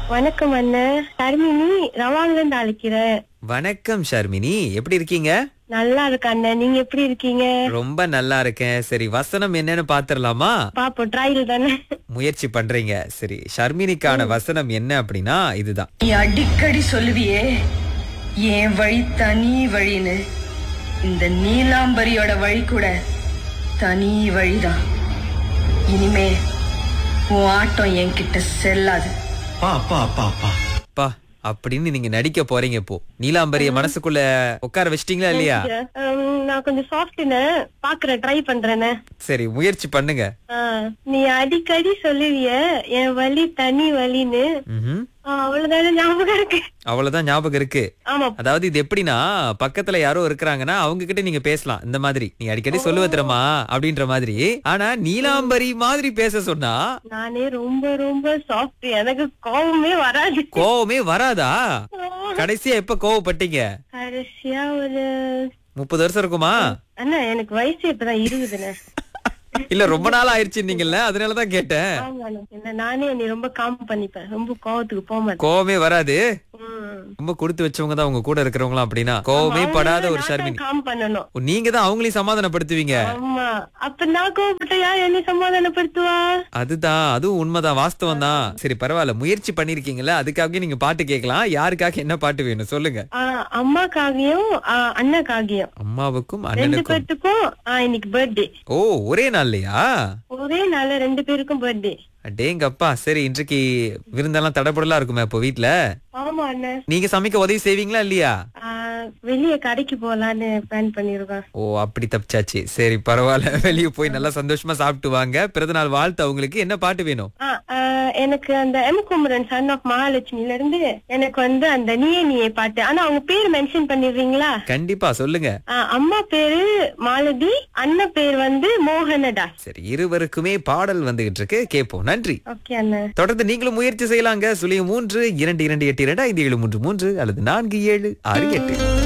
வணக்கம் அண்ணன் தர்மினி ரவான்ல இருந்து அழைக்கிறேன் வணக்கம் ஷர்மினி எப்படி இருக்கீங்க நல்லா இருக்கு அண்ணன் நீங்க எப்படி இருக்கீங்க ரொம்ப நல்லா இருக்கேன் சரி வசனம் என்னன்னு பாத்துரலாமா பாப்போம் ட்ரையல் தானே முயற்சி பண்றீங்க சரி ஷர்மினிக்கான வசனம் என்ன அப்படின்னா இதுதான் நீ அடிக்கடி சொல்லுவியே என் வழி தனி வழின்னு இந்த நீலாம்பரியோட வழி கூட தனி வழிதான் இனிமே உன் ஆட்டம் என்கிட்ட செல்லாது அப்பா அப்பா அப்பா அப்பா அப்பா அப்படின்னு நீங்க நடிக்க போறீங்க இப்போ நீலாம்பரிய மனசுக்குள்ள உட்கார வச்சிட்டீங்களா இல்லையா உம், நான் கொஞ்சம் சாஃப்ட்னு பாக்குறேன் ட்ரை பண்றேன்னு சரி முயற்சி பண்ணுங்க ஆ, நீ அடிக்கடி சொல்லுவிய என் வலி தனி வலின்னு ம்ஹும். ஆ, அவ்வளவுதானே ஞாபகம் இருக்கு அவ்வளவுதான் ஞாபகம் இருக்கு ஆமா அதாவது இது எப்படின்னா பக்கத்துல யாரோ இருக்கிறாங்கன்னா அவங்க கிட்ட நீங்க பேசலாம் இந்த மாதிரி நீ அடிக்கடி சொல்லுவ தெரியுமா அப்படின்ற மாதிரி ஆனா நீலாம்பரி மாதிரி பேச சொன்னா நானே ரொம்ப ரொம்ப சாஃப்ட் எனக்கு கோவமே வராது கோவமே வராதா கடைசியா எப்ப கோவப்பட்டீங்க கடைசியா ஒரு முப்பது வருஷம் இருக்குமா அண்ணா எனக்கு வயசு இப்பதான் இருபதுண்ணே இல்ல ரொம்ப நாள் ஆயிருச்சு நீங்கல்ல அதனாலதான் கேட்டேன் ஆமா அண்ணா. என்ன நானே என்னை ரொம்ப காம் பண்ணிப்பேன் ரொம்ப கோவத்துக்கு போக மாட்டேன் கோவமே வராது ம். ரொம்ப கொடுத்து வச்சவங்க தான் உங்க கூட இருக்கிறவங்களாம் அப்படின்னா கோவமே படாத ஒரு ஷர்மினி காம் பண்ணணும் ஓ, நீங்க தான் அவங்களையும் சமாதானப்படுத்துவீங்க ஆமா அப்ப நான் கோவப்பட்ட யார் என்னை சமாதானப்படுத்துவா அதுதான் அதுவும் உண்மைதான் வாஸ்தவம் தான் சரி பரவாயில்ல முயற்சி பண்ணிருக்கீங்கல்ல அதுக்காக நீங்க பாட்டு கேட்கலாம் யாருக்காக என்ன பாட்டு வேணும் சொல்லுங்க ஆ, அம்மாக்காகியும் ஆ, அண்ணாக்காகியும் அம்மாவுக்கும் ரெண்டு அண்ணனுக்கும் பேர்த்துக்கும் ஆ, இன்னைக்கு பர்த்டே ஓ ஒரே நாள்லயா ஒரே நாள்ல ரெண்டு பேருக்கும் பர்த்டே அடேங்கப்பா சரி இன்றைக்கு விருந்தெல்லாம் தடபுடலா இருக்குமே இப்போ வீட்ல ஆமா அண்ணன் நீங்க சமைக்க உதவி செய்வீங்களா இல்லையா ஆ, வெளிய கடைக்கு போலான்னு பிளான் பண்ணிருக்கோம் ஓ அப்படி தப்பிச்சாச்சு சரி பரவாயில்ல வெளியே போய் நல்லா சந்தோஷமா சாப்பிட்டு வாங்க பிறந்தநாள் வாழ்த்து அவங்களுக்கு என்ன பாட்டு வேணும் ஆ, ஆ, எனக்கு அந்த எம் குமரன் சன் ஆஃப் மகாலட்சுமில இருந்து எனக்கு வந்து அந்த நீயே நீயே பாட்டு ஆனா அவங்க பேர் மென்ஷன் பண்ணிடுறீங்களா கண்டிப்பா சொல்லுங்க ஆ, அம்மா பேரு மாலதி அண்ணன் பேர் வந்து மோகனடா சரி இருவருக்குமே பாடல் வந்துகிட்டு இருக்கு கேட்போம் நன்றி ஓகே அண்ணன் தொடர்ந்து நீங்களும் முயற்சி செய்யலாங்க சுழியம் மூன்று இரண்டு இரண்டு எட்டு இரண்டு ஐந்து ஏழு மூன்று மூன்று அல்லது நான்கு ஏழு ஆறு எட்டு